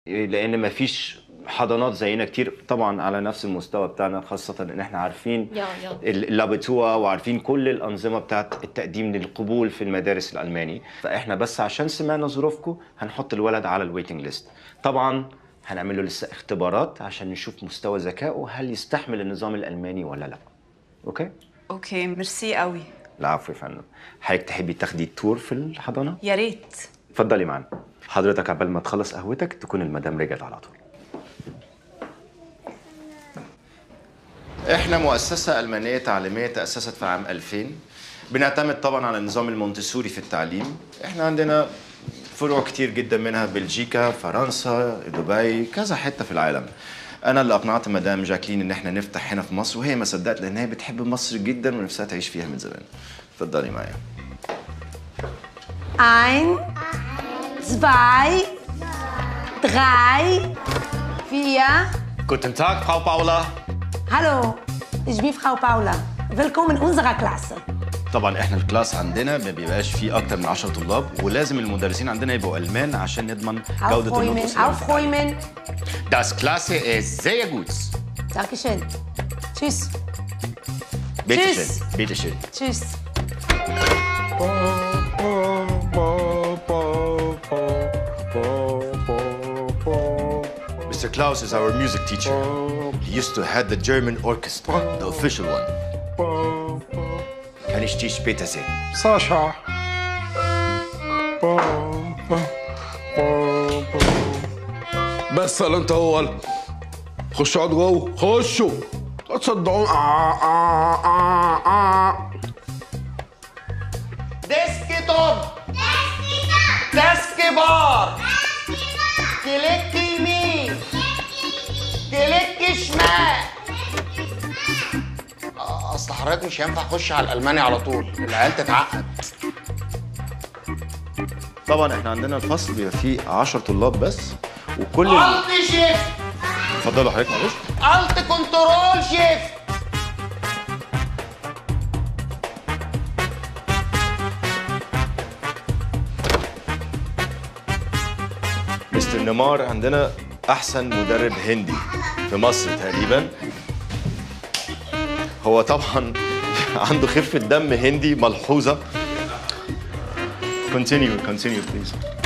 لان مفيش حضانات زينا كتير طبعا على نفس المستوى بتاعنا خاصه ان احنا عارفين يا- يا. اللابتوا وعارفين كل الانظمه بتاعت التقديم للقبول في المدارس الالماني فاحنا بس عشان سمعنا ظروفكم هنحط الولد على الويتنج ليست طبعا هنعمل له لسه اختبارات عشان نشوف مستوى ذكائه هل يستحمل النظام الالماني ولا لا اوكي اوكي ميرسي قوي العفو يا فندم حضرتك تحبي تاخدي التور في الحضانه يا ريت اتفضلي معانا حضرتك قبل ما تخلص قهوتك تكون المدام رجعت على طول احنا مؤسسة ألمانية تعليمية تأسست في عام 2000 بنعتمد طبعا على النظام المونتسوري في التعليم احنا عندنا فروع كتير جدا منها بلجيكا فرنسا دبي كذا حتة في العالم انا اللي اقنعت مدام جاكلين ان احنا نفتح هنا في مصر وهي ما صدقت لان هي بتحب مصر جدا ونفسها تعيش فيها من زمان اتفضلي معايا Ein, zwei, drei, vier. Guten Tag, Frau Paula. Hallo, ich bin Frau Paula. Willkommen in unserer Klasse. طبعا احنا الكلاس عندنا ما بيبقاش فيه اكتر من 10 طلاب ولازم المدرسين عندنا يبقوا المان عشان نضمن جوده Aufräumen, النطق والسلام. aufräumen. Das Klasse ist sehr gut. Dankeschön. Tschüss. Bitte Tschüss. schön. Bitte schön. Tschüss. Mr. Klaus is our music teacher. He used to head the German orchestra, the official one. Kann ich dich später sehen? ساشا بس ولا انت هو ولا خشوا اقعدوا جوه خشوا لا تصدعون آه آه آه آه. ديسكتوب ديسك بار كليك يمين كليك شمال آه، اصل حضرتك مش هينفع اخش على الالماني على طول العيال تتعقد طبعا احنا عندنا الفصل بيبقى فيه 10 طلاب بس وكل ال- الت شيفت اتفضلوا حضرتك معلش الت كنترول شيفت مستر نيمار عندنا احسن مدرب هندي في مصر تقريبا هو طبعا عنده خفه دم هندي ملحوظه continue continue please